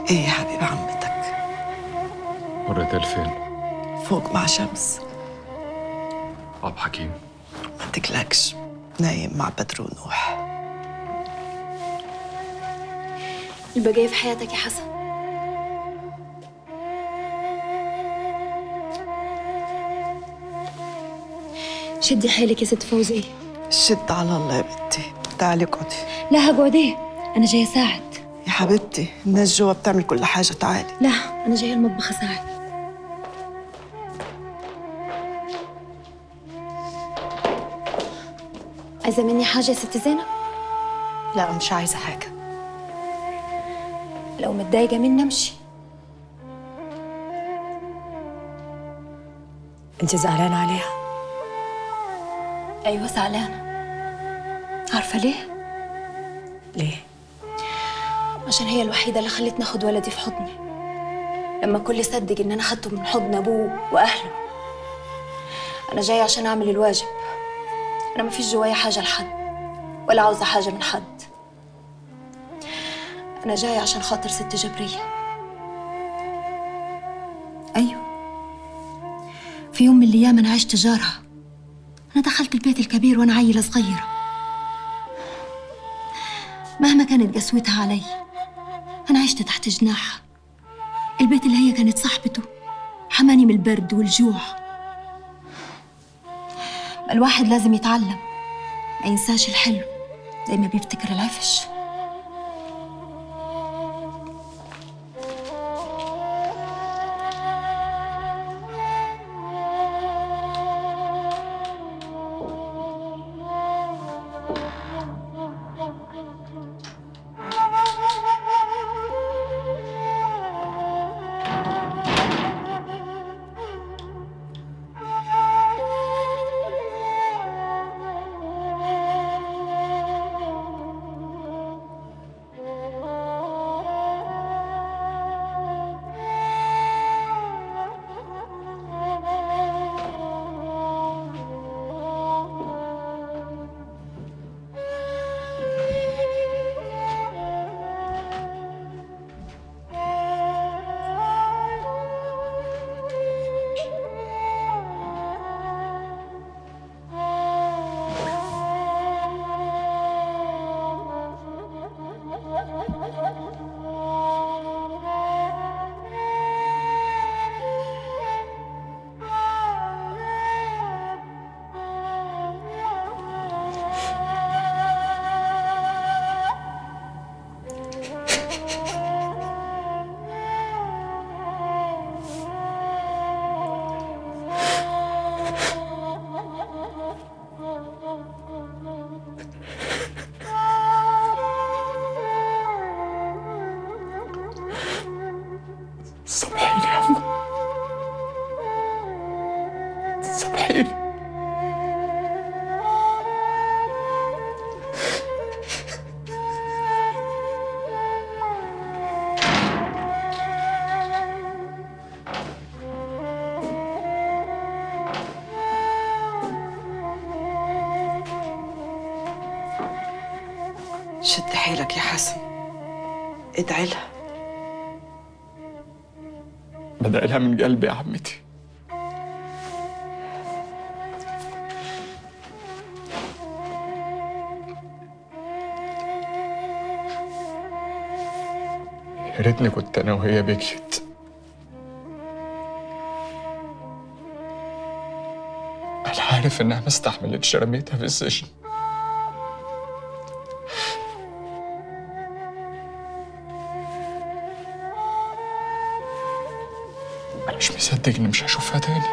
ايه يا حبيب عمتك مرت الفين فوق مع شمس اب حكيم ما تقلقش نايم مع بدر ونوح البقية في حياتك يا حسن شدي حيلك يا ست فوزية شد على الله يا بنتي تعالي اقعدي لا هقعد ايه أنا جاية أساعد يا حبيبتي الناس جوا بتعمل كل حاجة تعالي لا أنا جاية المطبخ أساعد عايزة مني حاجة يا ست زينب؟ لا مش عايزة حاجة لو متضايقة مني امشي انت زعلانة عليها أيوة زعلانة عارفة ليه؟ ليه؟ عشان هي الوحيدة اللي خلتني أخد ولدي في حضني لما كل صدق إن أنا أخدته من حضن أبوه وأهله أنا جاية عشان أعمل الواجب أنا مفيش جوايا حاجة لحد ولا عاوزة حاجة من حد أنا جاية عشان خاطر ست جبرية أيوة في يوم من الأيام أنا عشت جارها أنا دخلت البيت الكبير وأنا عيلة صغيرة مهما كانت قسوتها علي أنا عشت تحت جناحها البيت اللي هي كانت صاحبته حماني من البرد والجوع الواحد لازم يتعلم ما ينساش الحلو زي ما بيفتكر العفش سامحيني يا عم سامحيني شد حيلك يا حسن ادعي لها بدأ لها من قلبي يا عمتي يا ريتني كنت انا وهي بكيت انا عارف انها ما استحملتش رميتها في السجن انا مش مصدق اني مش هشوفها تاني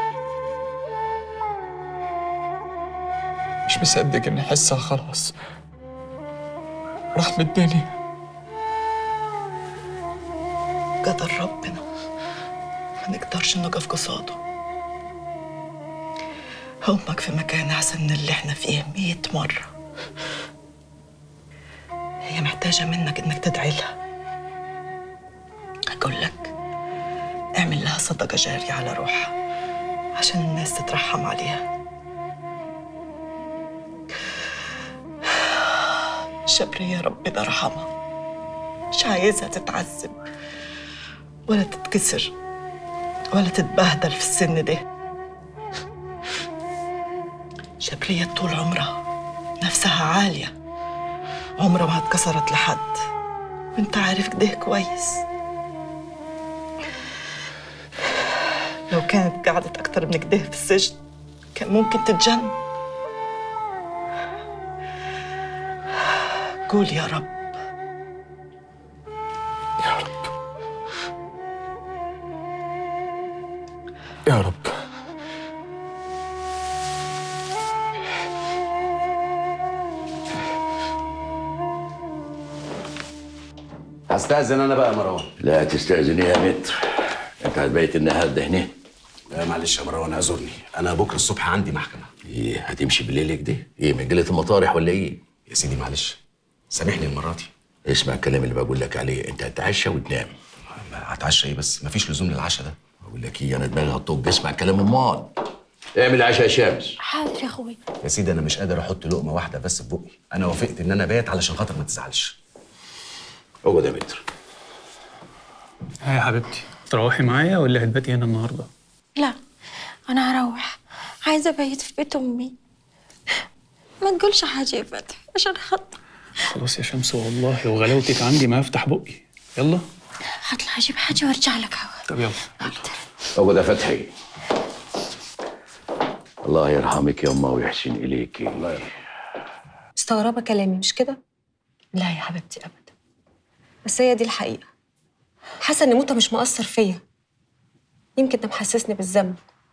مش مصدق اني احسها خلاص راح من الدنيا قدر ربنا ما نقدرش نقف قصاده أمك في مكان أحسن من اللي احنا فيه مية مرة هي محتاجة منك إنك تدعي لها أقول لك اعمل لها صدقة جارية على روحها عشان الناس تترحم عليها شبري يا ربنا ارحمها مش عايزها تتعذب ولا تتكسر ولا تتبهدل في السن ده جبرية طول عمرها نفسها عالية عمرها ما اتكسرت لحد وانت عارف كده كويس لو كانت قعدت أكتر من كده في السجن كان ممكن تتجن قول يا رب يا رب يا رب هستأذن أنا بقى يا مروان لا تستأذن يا متر انت هتبيت النهارده هنا لا معلش يا مروان اعذرني أنا بكرة الصبح عندي محكمة ايه هتمشي بالليل كده ايه من قلة المطارح ولا ايه يا سيدي معلش سامحني المرة دي اسمع الكلام اللي بقول لك عليه انت هتتعشى وتنام ما هتعشى إيه بس مفيش لزوم للعشاء ده بقول لك ايه انا دماغي هتطب اسمع الكلام امال اعمل عشاء يا شمس حاضر يا اخوي يا سيدي أنا مش قادر أحط لقمة واحدة بس في بقي أنا وافقت إن أنا بات علشان خاطر ما تزعلش اقعد يا متر ها يا حبيبتي تروحي معايا ولا هتباتي هنا النهارده لا انا هروح عايزه ابيت في بيت امي ما تقولش حاجه يا فتحي عشان خاطر خلاص يا شمس والله وغلاوتك عندي ما افتح بقي يلا هطلع اجيب حاجه وارجع لك هوا طب يلا اقعد يا فتحي الله يرحمك يا امه ويحسن اليك الله يرحمك مستغربة كلامي مش كده؟ لا يا حبيبتي ابدا بس هي دي الحقيقة حاسة إن موتها مش مؤثر فيا يمكن ده محسسني بالذنب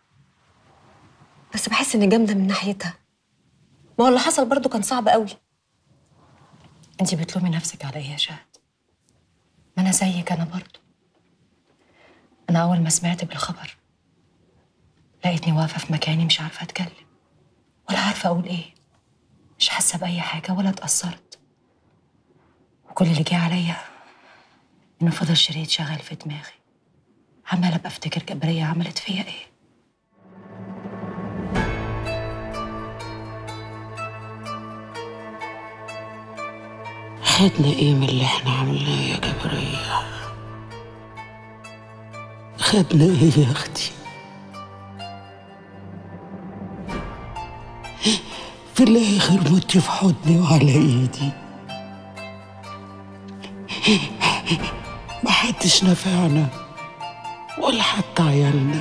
بس بحس إني جامدة من ناحيتها ما هو اللي حصل برضو كان صعب قوي انت بتلومي نفسك على ايه يا شهد ما انا زيك انا برضو انا اول ما سمعت بالخبر لقيتني واقفه في مكاني مش عارفه اتكلم ولا عارفه اقول ايه مش حاسه باي حاجه ولا اتاثرت وكل اللي جه عليا انه فضل شريط شغال في دماغي عماله بفتكر جبريه عملت فيا ايه خدنا ايه من اللي احنا عملناه يا جبرية خدنا ايه يا اختي في الاخر مت في حضني وعلى ايدي محدش نفعنا ولا حتى عيالنا